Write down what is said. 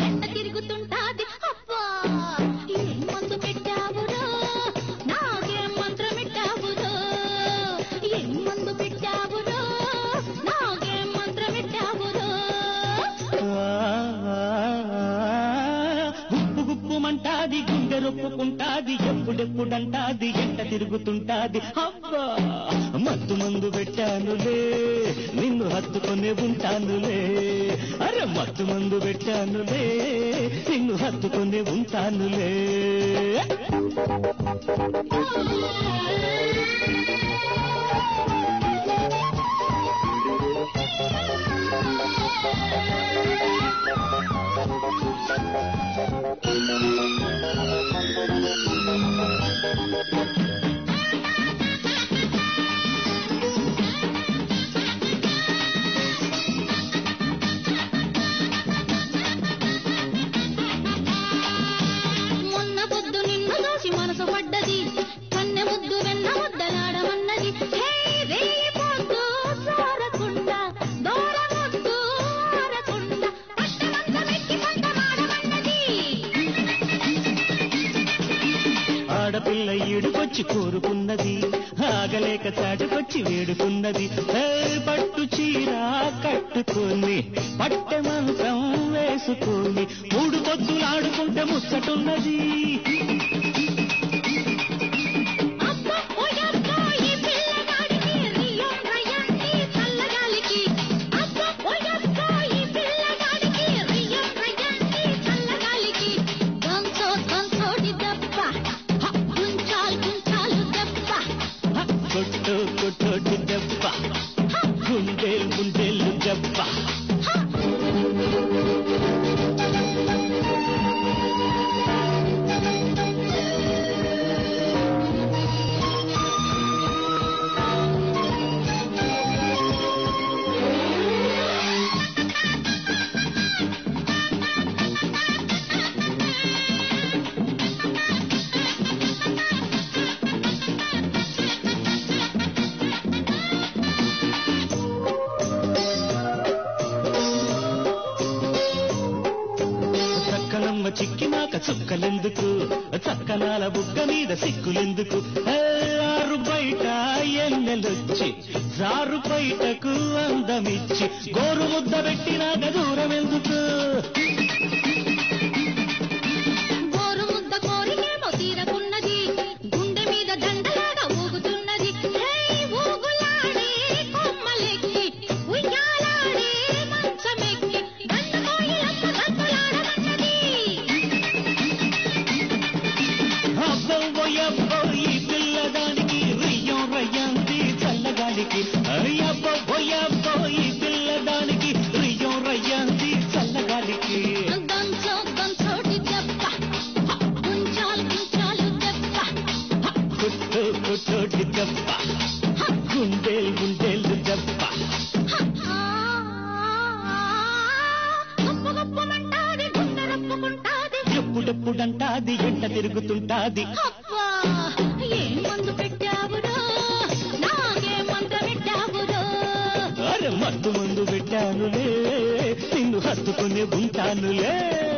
ఎండ తిరుగుతుంటాది అబ్బా ఏం మందు పెట్టావురో నాకేం మంత్రం పెట్టావురో ఏం మందు పెట్టావురో నాకేం మంత్రం పెట్టావురో గుప్పు గుప్పుమంటాది గుండె రొప్పుకుంటాది ఎప్పుడెప్పుడంటాది ఎంట తిరుగుతుంటాది అబ్బా మత్తు మందు పెట్టానులే నిన్ను హత్తుకొనే ఉంటానులే అరే మత్తు మందు పెట్టానులే నిన్ను హత్తుకొనే ఉంటానులే మొన్న పొద్దు నిన్ను చూసి మనసు పడ్డది కన్నె ముద్దు వెన్న ముద్దలాడమన్నది హే రేయి పొద్దు సారకుండా దూర ముద్దు ఆరకుండా పట్టమంత మెక్కి పంటమాడమన్నది ఆడపిల్ల ఈడుకొచ్చి కోరుకున్నది ఆగలేక చాటుకొచ్చి వేడుకున్నది ఏ పట్టు చీర కట్టుకొని పట్టె మంత్రం వేసుకొని మూడు పొద్దులాడుకుంటే ముచ్చటున్నది అబ్బో ఓయబ్బో ఈ పిల్లగాడికి రియం రయంతి చల్లగాలికి అబ్బో ఓయబ్బో ఈ పిల్లగాడికి రియం రయంతి చల్లగాలికి గంతో గంతోటి దెబ్బ హ, గుంచాల్ గుంచాలు దెబ్బ హ, కొట్టు కొట్టోటి దెబ్బ గుండెలు గుండెలు దెబ్బ చక్కనమ్మ చిక్కినాక చుక్కలెందుకు చక్కనాల బుగ్గ మీద సిక్కులెందుకు ఏ, ఆరు బయట ఎన్నెలొచ్చి జారు బయటకు అందమిచ్చి గోరు ముద్ద పెట్టినాక దూరం ఎందుకు గోరు ముద్ద కోరికేమో తీరకున్నది గుండె మీద దండలాగా ఊగుతున్నది హే ఊగులాడే కొమ్మలెక్కి ఉయ్యాలాడే మంచమెక్కి దండకోయిలమ్మ దండలాడమన్నది అబ్బో ఈ పిల్లదానికి రియ్యం రయ్యంది చల్లగాలికి అయ్యబ్బో ఈ పిల్లదానికి రియ్యం రయ్యంది చల్లగాలికి దంచో దంచోటి దెబ్బ హ, గుంచాలు గుంచాలు దెబ్బ కొట్టు కొట్టోటి దెబ్బ గుండెలు గుండెలు దెబ్బ ఆ, గొప్ప గొప్పమంటాది గుండె రప్పుకుంటాది ఎప్పుడెప్పుడంటాది ఎంట తిరుగుతుంటాది అబ్బా ఏం మందు పెట్టావురో నాకే మందు పెట్టావురో అరే మత్తు మందు పెట్టానులే నిన్ను హత్తుకుని ఉంటానులే